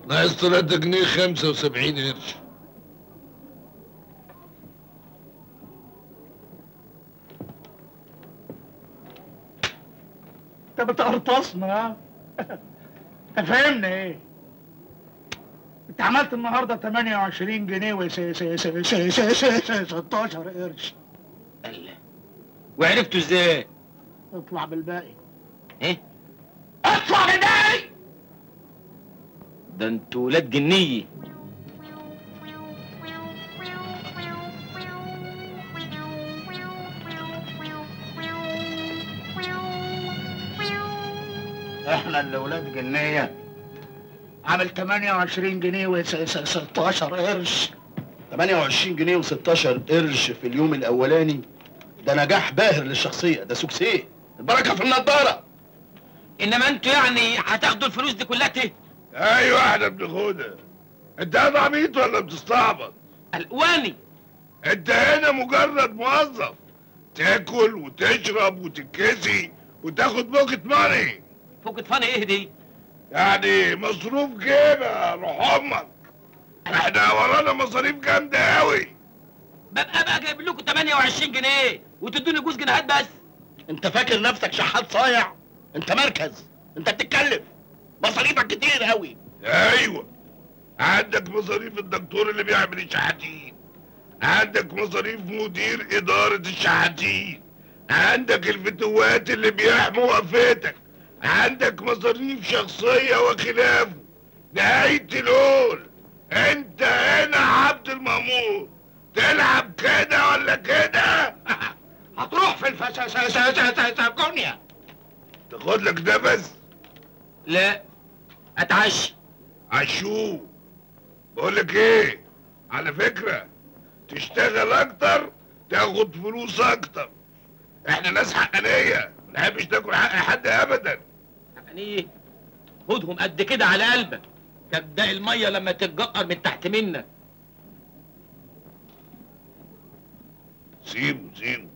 ناقص 3 جنيه 75 قرش انت بتقرطصنا ها انت فاهمني ايه انت عملت النهارده 28 جنيه و 16 قرش الله وعرفتوا ازاي؟ اطلع بالباقي ايه؟ اطلع بالباقي ده انتوا ولاد جنيه احنا اللي ولاد جنيه عامل 28 جنيه و 16 قرش 28 جنيه و16 قرش في اليوم الاولاني ده نجاح باهر للشخصيه ده سوكسيه البركه في النضاره انما انتوا يعني هتاخدوا الفلوس دي كلها ته ايوه احنا بناخدها انت انا عبيط ولا بتستعبط الواني انت هنا مجرد موظف تاكل وتشرب وتتكسي وتاخد بوكت ماني فوق فاني ايه دي؟ يعني مصروف جيبه روح امك احنا ورانا مصاريف جامده قوي ببقى بقى جايب لكم 28 جنيه وتدوني جوز جنيهات بس انت فاكر نفسك شحات صايع انت مركز انت بتتكلف مصاريفك كتير قوي ايوه عندك مصاريف الدكتور اللي بيعمل الشحاتين عندك مصاريف مدير اداره الشحاتين عندك الفتوات اللي بيحموا وقفتك عندك مصاريف شخصيه وخلافه نهايه الهول انت هنا عبد المأمور تلعب كده ولا كده هتروح في الفساسكونيا تاخد لك نفس لا اتعشى عشوه بقول لك ايه على فكره تشتغل اكتر تاخد فلوس اكتر احنا ناس حقانيه ما نحبش تاكل حق حد ابدا يعني ايه؟ خدهم قد كده على قلبك كبداء الميه لما تتجقر من تحت منك سيبه سيبه